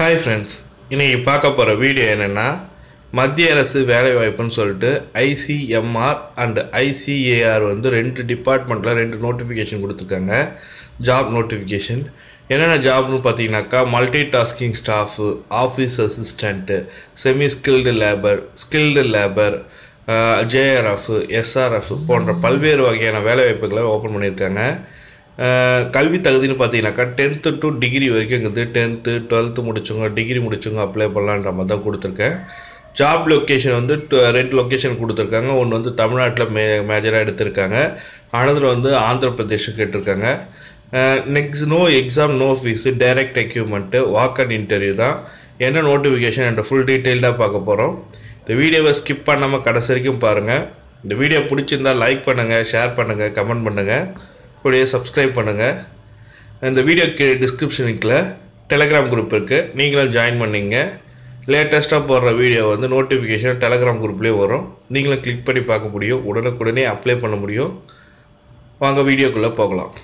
hi friends இன்னைக்கு பார்க்க போகிற வீடியோ என்னென்னா மத்திய அரசு வேலைவாய்ப்புன்னு சொல்லிட்டு ஐசிஎம்ஆர் அண்ட் ஐசிஏஆர் வந்து ரெண்டு டிபார்ட்மெண்ட்டில் ரெண்டு நோட்டிஃபிகேஷன் கொடுத்துருக்காங்க ஜாப் நோட்டிஃபிகேஷன் என்னென்ன ஜாப்னு பார்த்தீங்கன்னாக்கா multi tasking staff office assistant semi skilled labour skilled labour JRF SRF போன்ற பல்வேறு வகையான வேலைவாய்ப்புகளை ஓப்பன் பண்ணியிருக்காங்க அஹ் கல்வி தகுதின்னு பார்த்தீங்கன்னாக்கா டென்த்து டு டிகிரி வரைக்கும் இருக்குது டென்த்து டுவெல்த்து முடிச்சவங்க டிகிரி முடிச்சவங்க அப்ளை பண்ணலான்ற மாதிரி தான் கொடுத்துருக்கேன் ஜாப் லொக்கேஷன் வந்து டு- ரெண்டு லொக்கேஷன் கொடுத்துருக்காங்க ஒன்று வந்து தமிழ்நாட்டில் மே மேஜராக எடுத்திருக்காங்க அனதர் வந்து ஆந்திர பிரதேஷ் கேட்டிருக்காங்க next no exam no fees direct equipment walk and interview தான் என்ன நோட்டிஃபிகேஷன் என்ற ஃபுல் டீட்டெயில்டாக பார்க்க போகிறோம் இந்த வீடியோவை ஸ்கிப் பண்ணாமல் கடைசி வரைக்கும் பாருங்கள் இந்த வீடியோ பிடிச்சிருந்தா லைக் பண்ணுங்கள் ஷேர் பண்ணுங்கள் கமெண்ட் பண்ணுங்கள் கூடயே சப்ஸ்கிரைப் பண்ணுங்கள் இந்த வீடியோ கீழே டிஸ்கிரிப்ஷனுக்குள்ள டெலகிராம் குரூப் இருக்குது நீங்களும் ஜாயின் பண்ணிங்க லேட்டஸ்ட்டாக போடுற வீடியோ வந்து நோட்டிஃபிகேஷன் டெலகிராம் குரூப்லேயே வரும் நீங்களும் கிளிக் பண்ணி பார்க்க முடியும் உடனுக்குடனே அப்ளை பண்ண முடியும் வாங்க வீடியோக்குள்ளே போகலாம்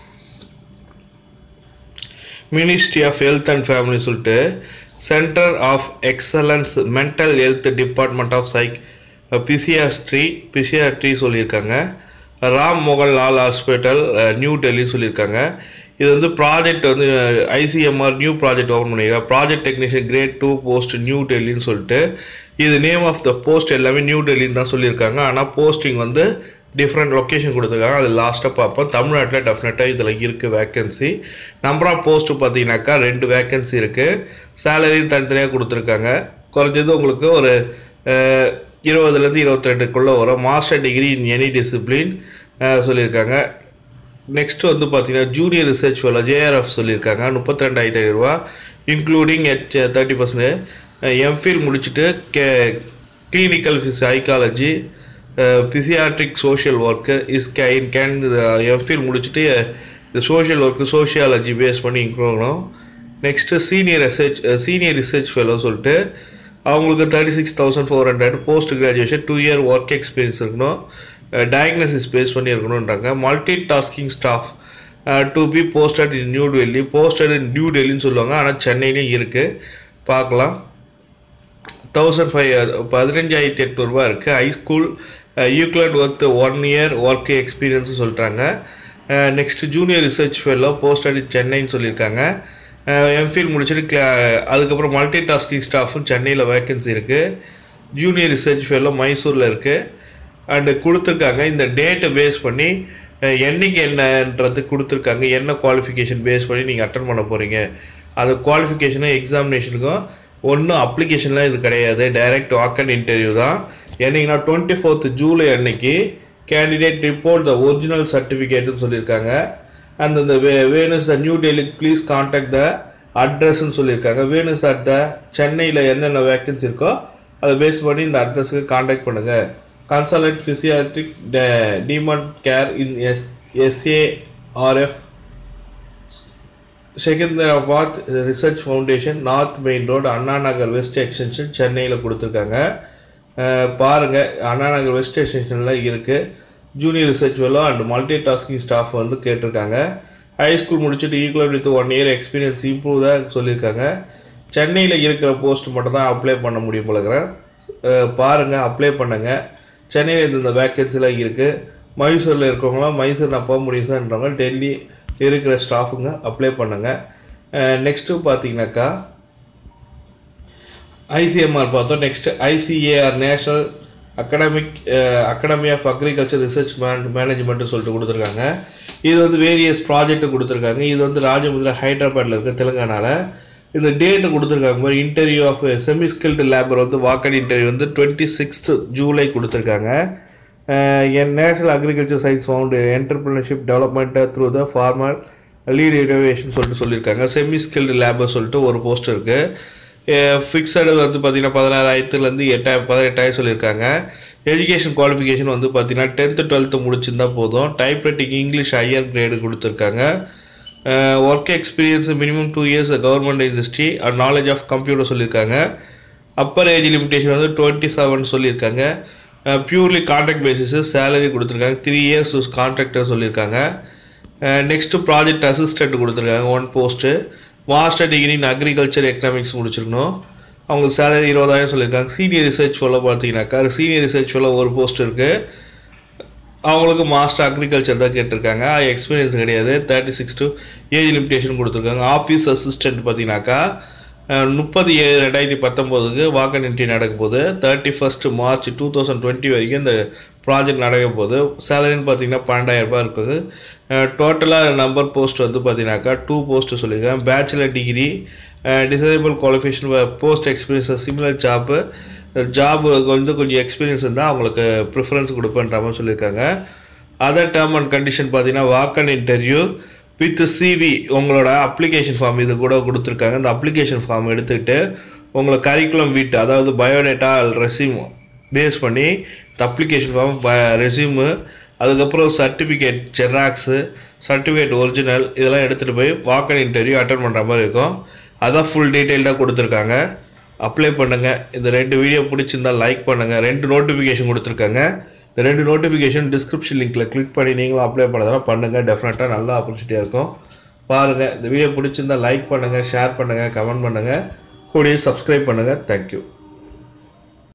ministry of health and family சொல்லிட்டு centre of excellence mental health department of psych psychiatry psychiatry சொல்லியிருக்காங்க ராம் மோகன் லால் ஹாஸ்பிட்டல் நியூ டெல்லி சொல்லியிருக்காங்க இது வந்து ப்ராஜெக்ட் வந்து ஐசிஎம்ஆர் நியூ ப்ராஜெக்ட் ஓப்பன் பண்ணியிருக்காங்க project technician grade two post new டெல்லின்னு சொல்லிட்டு இது நேம் ஆஃப் த போஸ்ட் எல்லாமே நியூ டெல்லின்னு தான் சொல்லியிருக்காங்க ஆனால் போஸ்டிங் வந்து டிஃப்ரெண்ட் லொக்கேஷன் கொடுத்துருக்காங்க அது லாஸ்ட்டாக பார்ப்போம் தமிழ்நாட்டில் டெஃபினட்டாக இதில் இருக்குது வேக்கன்சி நம்பர் ஆஃப் போஸ்ட் பார்த்தீங்கன்னாக்கா ரெண்டு வேக்கன்சி இருக்குது சேலரியும் தனித்தனியாக கொடுத்துருக்காங்க குறைஞ்சது உங்களுக்கு ஒரு அஹ், இருபதுலேருந்து இருபத்தி ரெண்டுக்குள்ளே வரும் master degree in any discipline சொல்லியிருக்காங்க நெக்ஸ்ட் வந்து பார்த்தீங்கன்னா ஜூனியர் ரிசர்ச் ஃபெலோ ஜேஆர்எஃப் சொல்லியிருக்காங்க முப்பத்தி ரெண்டாயிரத்தி ஐநூறுரூவா including H thirty percent MPhil முடிச்சுட்டு கே clinical psychology psychiatric social work இஸ் கே இன் கேன் எம்ஃபில் முடிச்சுட்டு இந்த சோஷியல் ஒர்க்கு சோஷியாலஜி பேஸ் பண்ணி இருக்கணும் next senior research senior research fellow சொல்லிட்டு அவங்களுக்கு thirty six thousand four hundred post graduation two year work experience இருக்கணும் டயக்னோசிஸ் பேஸ் பண்ணி இருக்கணுன்றாங்க multi tasking staff to be posted in new Delhi posted in new டெல்லின்னு சொல்லுவாங்க ஆனால் சென்னையிலையும் இருக்குது பார்க்கலாம் தௌசண்ட் ஃபைவ் பதினஞ்சாயிரத்தி எட்நூறுபா இருக்குது high school equal with one year work experience சொல்கிறாங்க next junior research fellow posted in சென்னைன்னு சொல்லியிருக்காங்க எம்ஃபில் முடிச்சுட்டு கிளா- அதுக்கப்புறம் மல்டி டாஸ்கிங் ஸ்டாஃபும் சென்னையில் வேக்கன்சி இருக்குது ஜூனியர் ரிசர்ச் ஃபெல்லோ மைசூரில் இருக்குது அண்டு கொடுத்துருக்காங்க இந்த டேட்டை பேஸ் பண்ணி அஹ், என்னைக்கு என்னன்றது கொடுத்துருக்காங்க என்ன குவாலிஃபிகேஷன் பேஸ் பண்ணி நீங்கள் அட்டன் பண்ண போகிறீங்க அது குவாலிஃபிகேஷனும் எக்ஸாமினேஷனுக்கும் ஒன்றும் அப்ளிகேஷன்லாம் இது கிடையாது டைரக்ட் வாக் அண்ட் இன்டர்வியூ தான் என்னைக்குன்னா டுவெண்ட்டி ஃபோர்த் ஜூலை அன்னைக்கு கேண்டிடேட் ரிப்போர்ட் த ஒரிஜினல் சர்டிஃபிகேட்னு சொல்லியிருக்காங்க அந்த இந்த வே venue's the new Delhi please contact the அட்ரஸ்ன்னு சொல்லியிருக்காங்க வேணுஸ் அட் த சென்னையில் என்னென்ன வேக்கன்சி இருக்கோ அதை பேஸ் பண்ணி இந்த அட்ரஸுக்கு காண்டாக்ட் பண்ணுங்கள் consult psychiatric demand care in S SARF Secunderabad research foundation north main road Anna Nagar west extension சென்னையில் கொடுத்துருக்காங்க அஹ் பாருங்க அண்ணா நகர் வெஸ்ட் எக்ஸ்டென்ஷனில் இருக்குது junior research fellow and multi tasking staff வந்து கேட்டிருக்காங்க ஹை ஸ்கூல் முடிச்சுட்டு equal with one year experience improve தான் சொல்லியிருக்காங்க சென்னையில் இருக்கிற போஸ்ட் மட்டும் தான் அப்ளை பண்ண முடியும் போலக்கிறேன் பாருங்கள் அப்ளை பண்ணுங்கள் சென்னையில் இந்த வேக்கன்சிலாம் இருக்குது மைசூரில் இருக்கவங்களாம் மைசூர் நான் போக முடியும் சார்ன்றவங்க டெல்லி இருக்கிற ஸ்டாஃபுங்க அப்ளை பண்ணுங்கள் நெக்ஸ்ட்டு பார்த்தீங்கன்னாக்கா ஐசிஎம்ஆர் பார்த்தோம் next ICAR national academic academy of agriculture research man management சொல்லிட்டு கொடுத்துருக்காங்க இது வந்து வேரியஸ் ப்ராஜெக்ட் கொடுத்துருக்காங்க இது வந்து ராஜமுந்திரா ஹைதராபாத்தில் இருக்க தெலுங்கானாவில் இந்த டேட்டு கொடுத்துருக்காங்க மாதிரி interview of semi skilled labour வந்து வாக்கன் இன்டர்வியூ வந்து டுவெண்ட்டி சிக்ஸ்த் ஜூலை கொடுத்துருக்காங்க என் national agriculture science fund entrepreneurship development through the farmer led innovation சொல்லிட்டு சொல்லியிருக்காங்க செமி ஸ்கில்டு லேபர் சொல்லிட்டு ஒரு போஸ்ட் இருக்குது ஃபிக்ஸடு வந்து பார்த்தீங்கன்னா பதினாறாயிரத்துலேருந்து எட்டாயிரம் பதினெட்டாயிரம் சொல்லியிருக்காங்க எஜுகேஷன் குவாலிஃபிகேஷன் வந்து பார்த்தீங்கன்னா டென்த்து டுவெல்த்து முடிச்சிருந்தா போதும் type writing English higher grade கொடுத்துருக்காங்க work experience minimum two years government industry and knowledge of computer சொல்லியிருக்காங்க அப்பர் ஏஜ் லிமிடேஷன் வந்து டுவெண்ட்டி செவன் சொல்லியிருக்காங்க பியூர்லி கான்ட்ராக்ட் பேசிஸஸ் சேலரி கொடுத்துருக்காங்க த்ரீ இயர்ஸ் கான்ட்ராக்டர் சொல்லியிருக்காங்க நெக்ஸ்ட்டு ப்ராஜெக்ட் அசிஸ்டண்ட் கொடுத்துருக்காங்க one post master degree in agriculture economics முடிச்சிருக்கணும் அவங்க salary இருபதாயிரம் சொல்லியிருக்காங்க சீனியர் ரிசர்ச் ஃபெல்லோ பார்த்தீங்கன்னாக்கா சீனியர் ரிசர்ச் ஃபெல்லோ ஒரு போஸ்ட் இருக்குது அவங்களுக்கு மாஸ்டர் அக்ரிகல்ச்சர் தான் கேட்டிருக்காங்க எக்ஸ்பீரியன்ஸ் கிடையாது thirty six to age limitation கொடுத்துருக்காங்க ஆஃபீஸ் அசிஸ்டன்ட் பார்த்தீங்கன்னாக்கா முப்பது ஏழு ரெண்டாயிரத்தி பத்தொம்போதுக்கு வாக்கன் என்ட்ரி நடக்க போகுது thirty first March two thousand twenty வரைக்கும் இந்த ப்ராஜெக்ட் நடக்க போகுது சேலரின்னு பார்த்தீங்கன்னா பன்னெண்டாயிரம் ரூபாய் இருக்குது டோட்டலாக நம்பர் போஸ்ட் வந்து பார்த்தீங்கன்னாக்கா டூ போஸ்ட் சொல்லியிருக்கேன் bachelor degree desirable qualification post experience similar job job வந்து கொஞ்சம் எக்ஸ்பீரியன்ஸ் இருந்தால் அவங்களுக்கு ப்ரிஃபரன்ஸ் கொடுப்பேன்ற மாதிரி சொல்லியிருக்காங்க அதர் டேர்ம் அண்ட் கண்டிஷன் பார்த்தீங்கன்னா walk and interview with CV உங்களோட அப்ளிகேஷன் ஃபார்ம் இது கூட கொடுத்துருக்காங்க இந்த அப்ளிகேஷன் ஃபார்ம் எடுத்துக்கிட்டு உங்களை கரிக்குலம் வீட்டு அதாவது பயோடேட்டா ரெசியூம் பேஸ் பண்ணி இந்த அப்ளிகேஷன் ஃபார்ம் ப ரெசியூமு அதுக்கப்புறம் சர்டிஃபிகேட் ஜெராக்ஸு சர்டிஃபிகேட் ஒரிஜினல் இதெல்லாம் எடுத்துகிட்டு போய் வாக் அண்ட் இன்டர்வியூ அட்டன் பண்ணுற மாதிரி இருக்கும் அதான் ஃபுல் டீட்டெயில்டாக கொடுத்துருக்காங்க அப்ளை பண்ணுங்கள் இந்த ரெண்டு வீடியோ பிடிச்சிருந்தா லைக் பண்ணுங்கள் ரெண்டு நோட்டிஃபிகேஷன் கொடுத்துருக்காங்க இந்த ரெண்டு நோட்டிஃபிகேஷன் டிஸ்கிரிப்ஷன் லிங்க்கில் கிளிக் பண்ணி நீங்களும் அப்ளை பண்ணதெல்லாம் பண்ணுங்கள் டெஃபினட்டாக நல்ல ஆப்பர்ச்சுனிட்டியாக இருக்கும் பாருங்கள் இந்த வீடியோ பிடிச்சிருந்தா லைக் பண்ணுங்கள் ஷேர் பண்ணுங்கள் கமெண்ட் பண்ணுங்கள் கூடயே சப்ஸ்கிரைப் பண்ணுங்கள் தேங்க்யூ